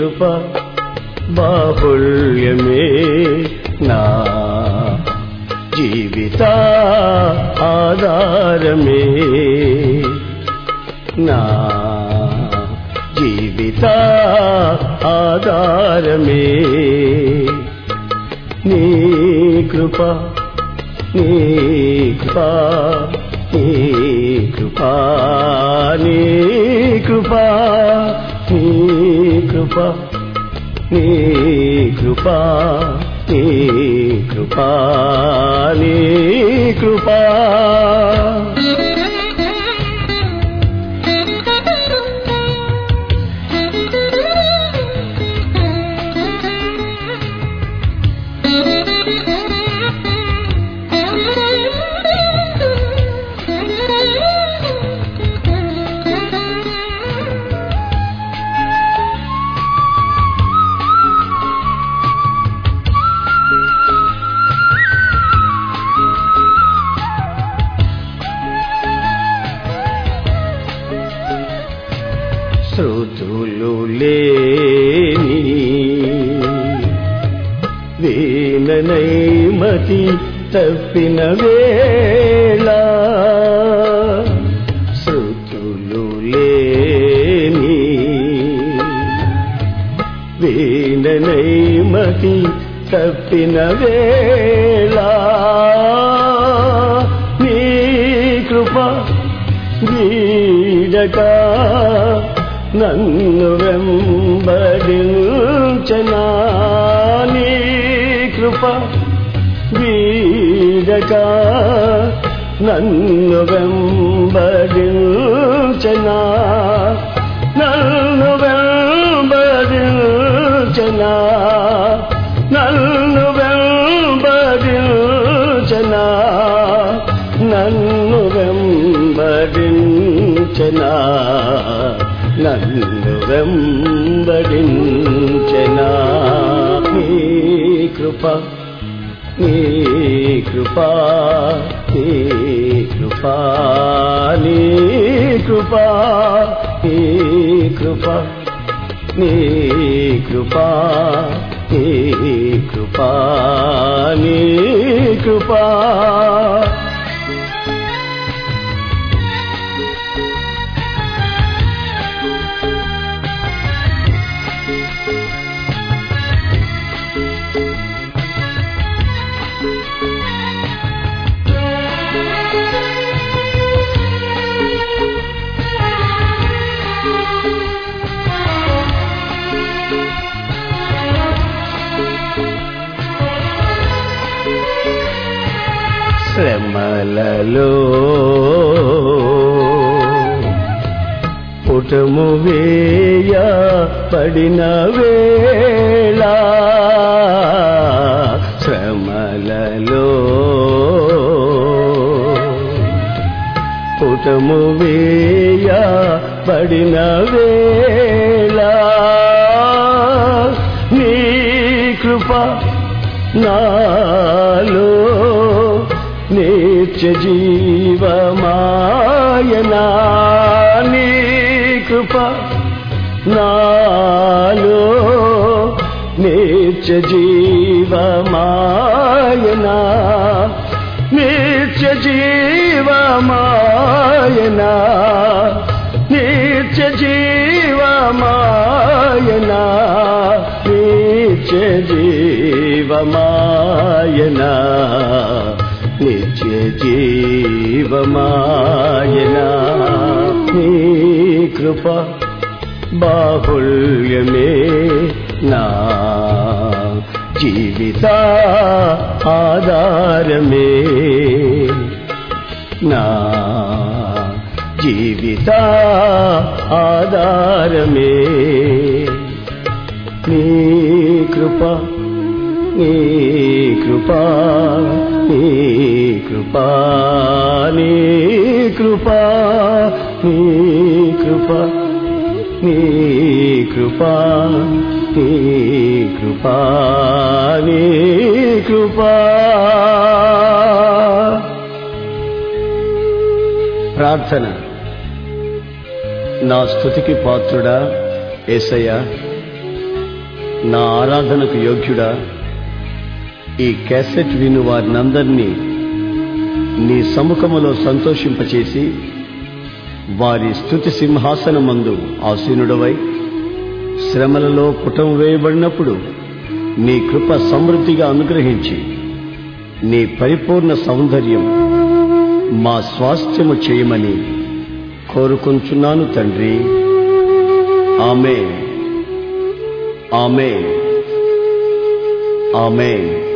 కృప బాహుళ్యమే నా జీవిత ఆధారమే నా జీవిత ఆధారమే నీ కృప నీ కృప నీ కృప నీ కృప నీ కృప నీ కృప నీ కృప నీ కృప శృతులు లేని వీణనైమతి తప్పిన వేళ శృతులు లేని వీణనైమతి తప్పిన వేళ నీ కృప వీడక నన్ను వెంబడించనా నీ కృప వీడక నన్ను వెంబడించనా నన్ను వెంబడించనా నన్ను వెంబడించనా నన్ను వెంబడించనా నన్ను వెంబడించనా నీ కృప నీ కృప నీ కృప నీ కృప నీ కృప నీ కృప నీ కృప నీ కృప శ్రమలలో పుటము వేయ పడిన వేళ శ్రమలలో పుటము వేయ పడిన వేళ నీ కృప నాలో నిత్య జీవమాయనా నీ కృప నాలో నిత్య జీవమాయనా నిత్య జీవమాయనా నిత్య జీవమాయనా నిత్య జీవమాయనా నిత్య జీవమాయనా నీ కృప బాహుళ్యమే నా జీవిత ఆధారమే నా జీవిత ఆధారమే నీ కృప నీ కృప నీ కృప నీ కృప నీ కృప నీ కృప నీ కృప నీ కృప ప్రార్థన నా స్థుతికి పాత్రుడా ఏసయ్య నా ఆరాధనకు యోగ్యుడా ఈ క్యాసెట్ విను వారినందరినీ నీ సముఖములో సంతోషింపచేసి వారి స్థుతి సింహాసనమందు ఆసీనుడవై శ్రమలలో పుటం వేయబడినప్పుడు నీ కృప సమృద్ధిగా అనుగ్రహించి నీ పరిపూర్ణ సౌందర్యం మా స్వాస్థ్యము చేయమని కోరుకుంటున్నాను తండ్రి ఆమె ఆమె ఆమె